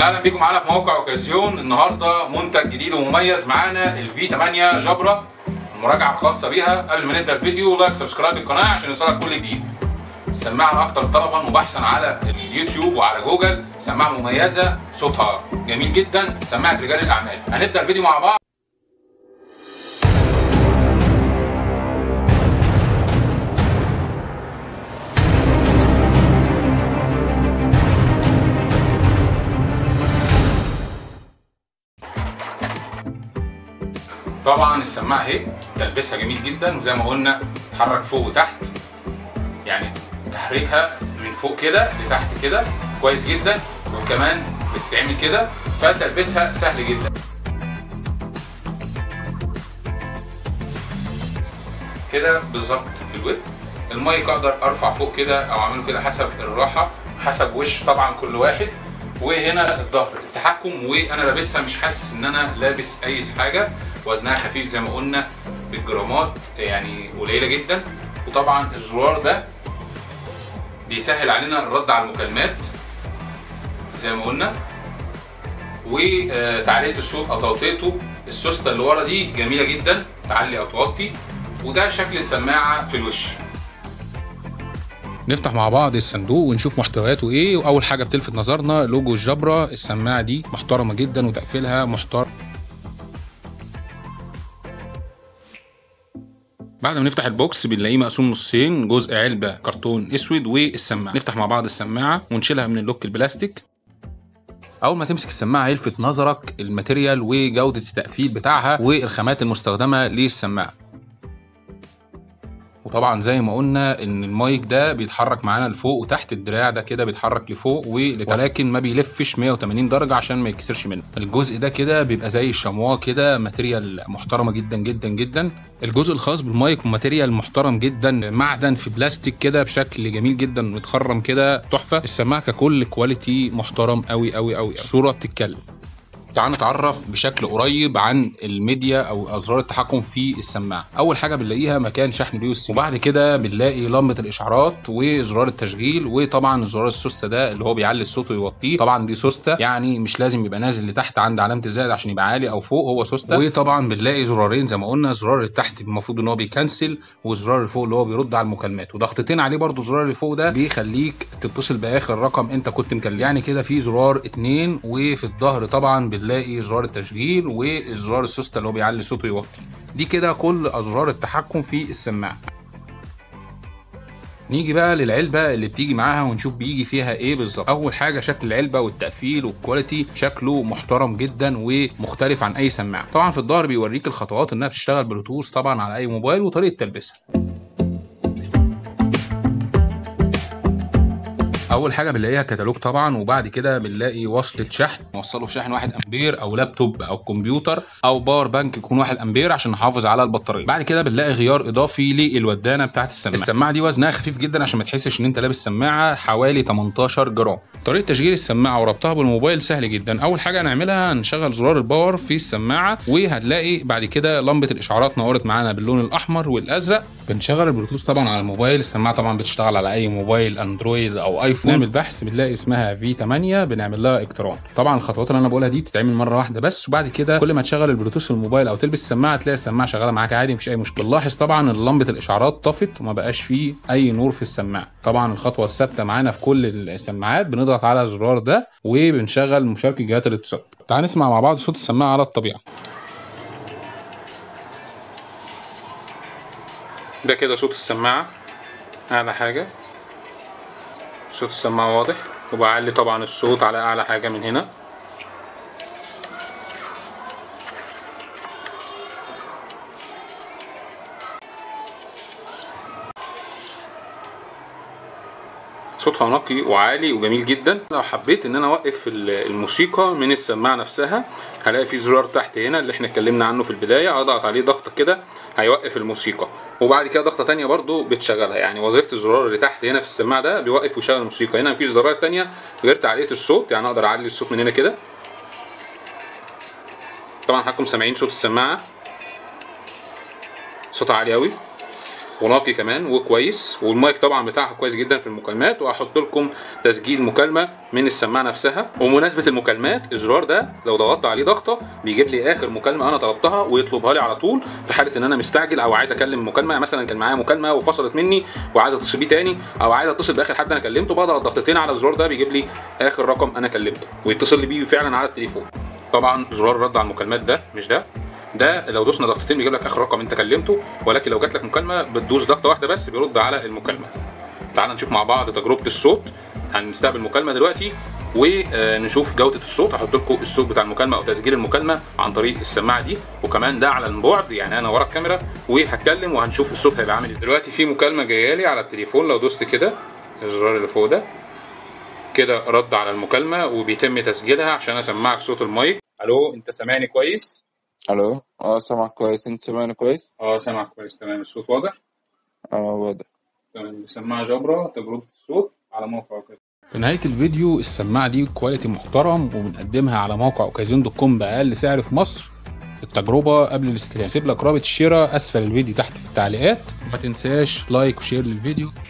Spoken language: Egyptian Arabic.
اهلا بيكم معانا في موقع اوكازيون النهارده منتج جديد ومميز معانا الفي 8 جبره المراجعه الخاصه بيها قبل ما نبدا الفيديو لايك سبسكرايب القناه عشان يوصلك كل جديد السماعه الاكثر طلبا وبحثا على اليوتيوب وعلى جوجل سماعه مميزه صوتها جميل جدا سماعه رجال الاعمال هنبدا الفيديو مع بعض طبعا السماعه اهي تلبسها جميل جدا وزي ما قلنا تتحرك فوق وتحت يعني تحريكها من فوق كده لتحت كده كويس جدا وكمان بتتعمل كده فتلبسها سهل جدا كده بالظبط في الويب المايك اقدر ارفع فوق كده او اعمله كده حسب الراحه حسب وش طبعا كل واحد وهنا الظهر التحكم وانا لابسها مش حاسس ان انا لابس اي حاجه وزنها خفيف زي ما قلنا بالجرامات يعني قليله جدا وطبعا الزرار ده بيسهل علينا الرد على المكالمات زي ما قلنا وتعليق الصوت او توطيته السوسته اللي ورا دي جميله جدا تعلي او توطي وده شكل السماعه في الوش نفتح مع بعض الصندوق ونشوف محتوياته ايه واول حاجه بتلفت نظرنا لوجو الجبره السماعه دي محترمه جدا وتقفيلها محترم بعد ما نفتح البوكس بنلاقيه مقسوم نصين جزء علبه كرتون اسود والسماعه نفتح مع بعض السماعه ونشيلها من اللوك البلاستيك اول ما تمسك السماعه هيلفت نظرك الماتيريال وجوده التقفيل بتاعها والخامات المستخدمه للسماعه وطبعا زي ما قلنا ان المايك ده بيتحرك معانا لفوق وتحت الدراع ده كده بيتحرك لفوق ولكن ما بيلفش 180 درجه عشان ما يتكسرش منه الجزء ده كده بيبقى زي الشمواه كده ماتيريال محترمه جدا جدا جدا الجزء الخاص بالمايك ماتيريال محترم جدا معدن في بلاستيك كده بشكل جميل جدا متخرم كده تحفه السماعه ككل كواليتي محترم قوي قوي قوي الصوره بتتكلم تعال نتعرف بشكل قريب عن الميديا او ازرار التحكم في السماعه اول حاجه بنلاقيها مكان شحن اليو اس وبعد كده بنلاقي لمبه الاشعارات وزرار التشغيل وطبعا زرار السوسته ده اللي هو بيعلي الصوت ويوطيه طبعا دي سوسته يعني مش لازم يبقى نازل لتحت عند علامه الزائد عشان يبقى عالي او فوق هو سوسته وطبعا بنلاقي زرارين زي ما قلنا زرار اللي تحت المفروض ان هو بيكنسل والزرار اللي فوق اللي هو بيرد على المكالمات وضغطتين عليه برده الزرار اللي فوق ده بيخليك تتصل باخر رقم انت كنت مكلم يعني كده في زرار اتنين وفي الظهر طبعا بنلاقي زرار التشغيل وزرار السوسته اللي هو بيعلي صوته ويوطي دي كده كل ازرار التحكم في السماعه نيجي بقى للعلبه اللي بتيجي معاها ونشوف بيجي فيها ايه بالظبط اول حاجه شكل العلبه والتقفيل والكواليتي شكله محترم جدا ومختلف عن اي سماعه طبعا في الظهر بيوريك الخطوات انها بتشتغل بلوتوث طبعا على اي موبايل وطريقه تلبسها اول حاجه بنلاقيها كتالوج طبعا وبعد كده بنلاقي وصله شحن نوصله في شحن 1 امبير او لابتوب او كمبيوتر او باور بانك يكون 1 امبير عشان نحافظ على البطاريه بعد كده بنلاقي غيار اضافي للودانه بتاعه السماعه السماعه دي وزنها خفيف جدا عشان ما تحسش ان انت لابس سماعه حوالي 18 جرام طريقه تشغيل السماعه وربطها بالموبايل سهل جدا اول حاجه هنعملها هنشغل زرار الباور في السماعه وهتلاقي بعد كده لمبه الاشعارات نورت معانا باللون الاحمر والازرق بنشغل البلوتوث طبعا على الموبايل السماعه طبعا بتشتغل على اي موبايل اندرويد او ايفون نعمل بحث بنلاقي اسمها في 8 بنعمل لها اقتران طبعا الخطوات اللي انا بقولها دي بتتعمل مره واحده بس وبعد كده كل ما تشغل البلوتوث في الموبايل او تلبس السماعه تلاقي السماعه شغاله معاك عادي مفيش اي مشكله نلاحظ طبعا ان لمبه الاشعارات طفت وما بقاش فيه اي نور في السماعه طبعا الخطوه الثابته معانا في كل السماعات بنضغط على الزرار ده وبنشغل مشاركه جهات الاتصال تعال نسمع مع بعض صوت السماعه على الطبيعه ده كده صوت السماعه اعلى حاجه صوت السماعه واضح وبعلي طبعا الصوت على اعلى حاجه من هنا صوتها نقي وعالي وجميل جدا لو حبيت ان انا اوقف الموسيقى من السماعه نفسها هلاقي في زرار تحت هنا اللي احنا اتكلمنا عنه في البدايه اضغط عليه ضغطه كده هيوقف الموسيقى وبعد كده ضغطه تانية برضو بتشغلها يعني وظيفه الزرار اللي تحت هنا في السماعه ده بيوقف ويشغل الموسيقى هنا في زرارات تانية غير تعليق الصوت يعني اقدر اعلي الصوت من هنا كده طبعا حضراتكم سامعين صوت السماعه صوتها عالي قوي ونقي كمان وكويس والمايك طبعا بتاعها كويس جدا في المكالمات وهحط لكم تسجيل مكالمه من السماعه نفسها ومناسبه المكالمات الزرار ده لو ضغطت عليه ضغطه بيجيب لي اخر مكالمه انا طلبتها ويطلبها لي على طول في حاله ان انا مستعجل او عايز اكلم مكالمه يعني مثلا كان معايا مكالمه وفصلت مني وعايز اتصل بيه تاني او عايز اتصل باخر حد انا كلمته بضغط ضغطتين على الزرار ده بيجيب لي اخر رقم انا كلمته ويتصل لي بيه فعلا على التليفون طبعا زرار الرد على المكالمات ده مش ده ده لو دوسنا ضغطتين بيجيب لك اخر رقم انت كلمته ولكن لو جات لك مكالمه بتدوس ضغطه واحده بس بيرد على المكالمه تعال نشوف مع بعض تجربه الصوت هنستقبل مكالمه دلوقتي ونشوف جوده الصوت هحط لكم الصوت بتاع المكالمه او تسجيل المكالمه عن طريق السماعه دي وكمان ده على البعد يعني انا ورا الكاميرا وهتكلم وهنشوف الصوت هيبقى عامل ازاي دلوقتي في مكالمه جايه لي على التليفون لو دوست كده الزرار اللي فوق ده كده رد على المكالمه وبيتم تسجيلها عشان اسمعك صوت المايك الو انت سامعني كويس الو اه سامعك كويس انت سامعني كويس اه سامعك كويس تمام الصوت واضح اه واضح تمام سماعه جبرة تجربه الصوت على موقع كده في نهاية الفيديو السماعة دي كواليتي محترم وبنقدمها على موقع اوكازيون دوت كوم بأقل سعر في مصر التجربة قبل الاستلام سيب لك رابط الشراء أسفل الفيديو تحت في التعليقات ما تنساش لايك وشير للفيديو